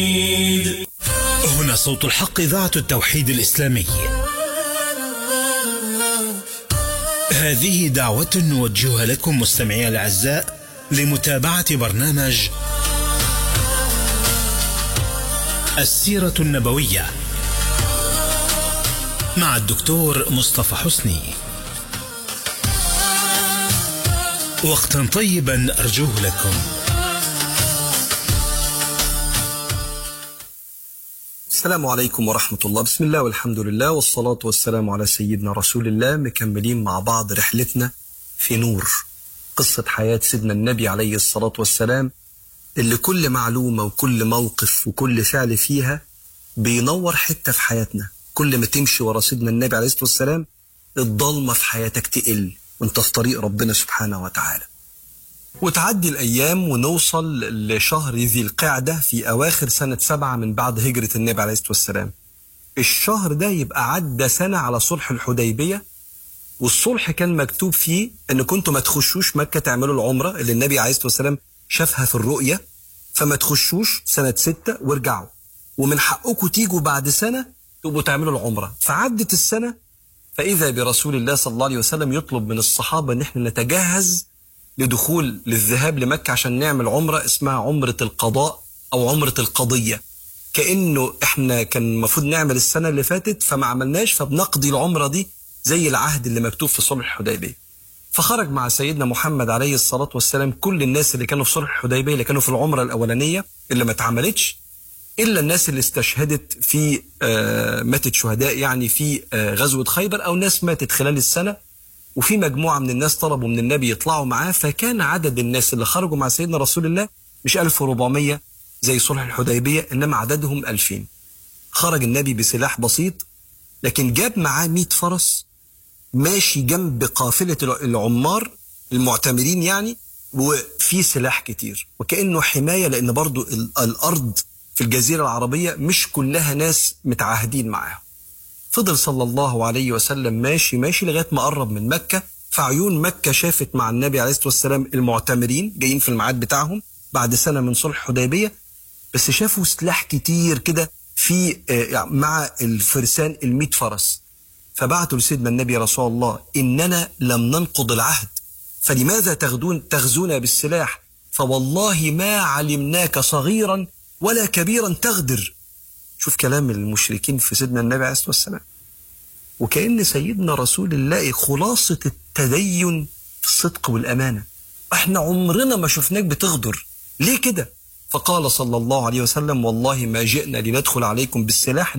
هنا صوت الحق إذاعة التوحيد الإسلامي هذه دعوة نوجهها لكم مستمعي الأعزاء لمتابعة برنامج السيرة النبوية مع الدكتور مصطفى حسني وقتا طيبا أرجوه لكم السلام عليكم ورحمة الله بسم الله والحمد لله والصلاة والسلام على سيدنا رسول الله مكملين مع بعض رحلتنا في نور قصة حياة سيدنا النبي عليه الصلاة والسلام اللي كل معلومة وكل موقف وكل فعل فيها بينور حتة في حياتنا كل ما تمشي ورا سيدنا النبي عليه الصلاة والسلام الضلمة في حياتك تقل وانت في طريق ربنا سبحانه وتعالى وتعدي الأيام ونوصل لشهر ذي القعدة في أواخر سنة سبعة من بعد هجرة النبي عليه الصلاة والسلام الشهر ده يبقى عدى سنة على صلح الحديبية والصلح كان مكتوب فيه ان كنتوا ما تخشوش مكة تعملوا العمرة اللي النبي عليه الصلاة والسلام شافها في الرؤية فما تخشوش سنة ستة وارجعوا ومن حقكم تيجوا بعد سنة تبقوا تعملوا العمرة فعدت السنة فإذا برسول الله صلى الله عليه وسلم يطلب من الصحابة ان احنا نتجهز لدخول للذهاب لمكة عشان نعمل عمرة اسمها عمرة القضاء أو عمرة القضية كأنه احنا كان المفروض نعمل السنة اللي فاتت فما عملناش فبنقضي العمرة دي زي العهد اللي مكتوب في صلح الحديبية فخرج مع سيدنا محمد عليه الصلاة والسلام كل الناس اللي كانوا في صلح الحديبية اللي كانوا في العمرة الأولانية اللي ما اتعملتش إلا الناس اللي استشهدت في آه ماتت شهداء يعني في آه غزوة خيبر أو ناس ماتت خلال السنة وفي مجموعة من الناس طلبوا من النبي يطلعوا معاه فكان عدد الناس اللي خرجوا مع سيدنا رسول الله مش 1400 زي صلح الحديبية إنما عددهم 2000 خرج النبي بسلاح بسيط لكن جاب معاه 100 فرس ماشي جنب قافلة العمار المعتمرين يعني وفي سلاح كتير وكأنه حماية لأن برضو الأرض في الجزيرة العربية مش كلها ناس متعاهدين معاها فضل صلى الله عليه وسلم ماشي ماشي لغاية ما قرب من مكة فعيون مكة شافت مع النبي عليه الصلاة والسلام المعتمرين جايين في الميعاد بتاعهم بعد سنة من صلح حديبية بس شافوا سلاح كتير كده في مع الفرسان المئة فرس فبعتوا لسيدنا النبي رسول الله إننا لم ننقض العهد فلماذا تغدون تغزونا بالسلاح فوالله ما علمناك صغيرا ولا كبيرا تغدر شوف كلام المشركين في سيدنا النبي عليه الصلاة والسلام وكأن سيدنا رسول الله خلاصة التدين في الصدق والأمانة احنا عمرنا ما شفناك بتغدر ليه كده فقال صلى الله عليه وسلم والله ما جئنا لندخل عليكم بالسلاح